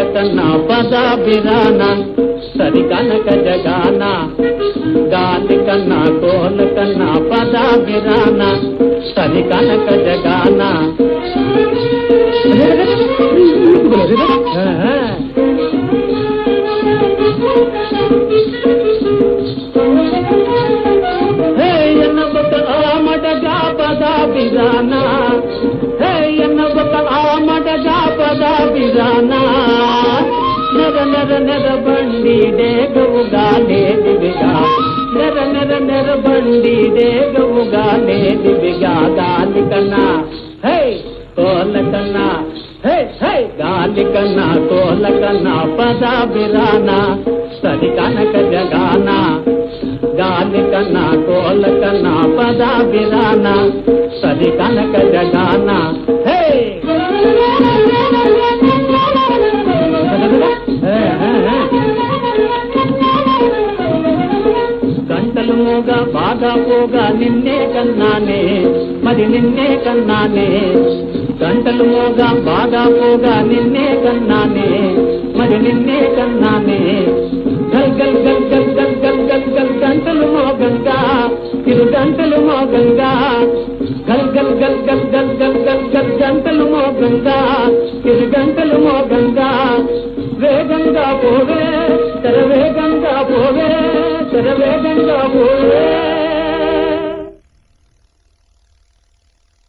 కన్నా పద బిరాన సరి కనక జగాన గాలి కన్నా కోల కన్నా పద బిరాన సరి కనక జగాన హే ఎన్నబక ఆమడ జాపద బిరాన హే ఎన్నబక ఆమడ జాపద బిరాన నెర నెర నెర బండి డేగవుగా లేదివిగా నెర నెర నెర బండి డేగవుగా లేదివిగా గాలి కన్నా హే కోల కన్నా హే హే గాలి కన్నా కోల కన్నా పద బిరాన సరి కనక జగాన గాలి కన్నా కోల కన్నా పద బిరాన సరి కనక జగాన హే గంటలు మోగా బాగా పోగా నిన్నే కన్నానే మరి నిన్నే కన్నానే గంటలు మోగా బాగా పోగా నిన్నే కన్నానే మరి నిన్నే